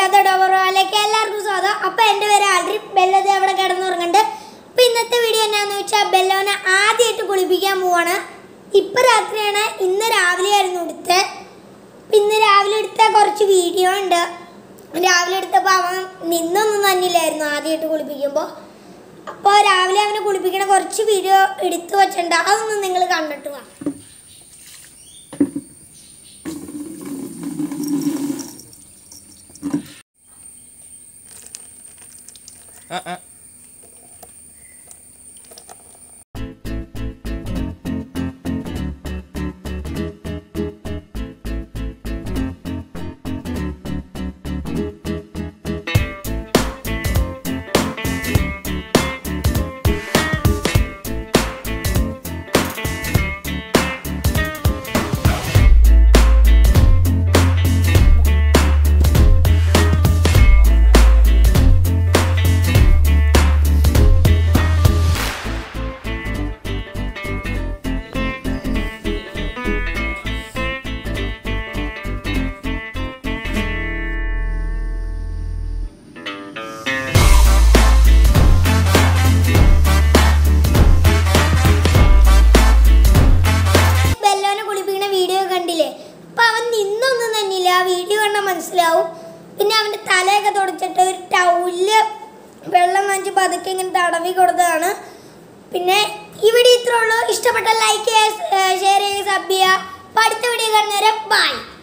ഇന്നത്തെ ഡോബറോയിലേക്ക് എല്ലാവർക്കും സ്വാഗതം അപ്പൊ എൻ്റെ പേര് ആൾഡ്രി ബെല്ലത് അവിടെ കിടന്നുറങ്ങുന്നുണ്ട് അപ്പൊ ഇന്നത്തെ വീഡിയോ എന്നാന്ന് വെച്ചാൽ ബെല്ലോനെ ആദ്യമായിട്ട് കുളിപ്പിക്കാൻ പോവാണ് ഇപ്പൊ രാത്രിയാണ് ഇന്ന് രാവിലെ ആയിരുന്നു എടുത്തത് അപ്പൊ ഇന്ന് രാവിലെ എടുത്ത കുറച്ച് വീഡിയോ ഉണ്ട് രാവിലെ എടുത്തപ്പോൾ അവൻ നിന്നൊന്നും തന്നില്ലായിരുന്നു ആദ്യമായിട്ട് കുളിപ്പിക്കുമ്പോൾ അപ്പോൾ രാവിലെ അവനെ കുളിപ്പിക്കണ കുറച്ച് വീഡിയോ എടുത്തു വെച്ചിട്ടുണ്ട് അതൊന്നും നിങ്ങൾ കണ്ടിട്ട് വാ ആ, ആ. ബെല്ലോനെ കുളിപ്പിക്കുന്ന വീഡിയോ കണ്ടില്ലേ അപ്പൊ അവൻ നിന്നൊന്നും തന്നില്ല ആ വീഡിയോ കണ്ടാൽ മനസ്സിലാവും പിന്നെ അവന്റെ തലയൊക്കെ തുടച്ചിട്ട് ഒരു ടൗലില് വെള്ളം നനച്ച് പതുക്കെ ഇങ്ങനെ തടവി കൊടുത്തതാണ് പിന്നെ ഈ വീഡിയോ ഇത്രേ ഉള്ളൂ ഇഷ്ടപ്പെട്ട ലൈക്ക് ചെയ്യുക ഷെയർ ചെയ്യുക സബ് ചെയ്യുക അപ്പൊ അടുത്ത വീഡിയോ കാണുന്നവരെ ബൈ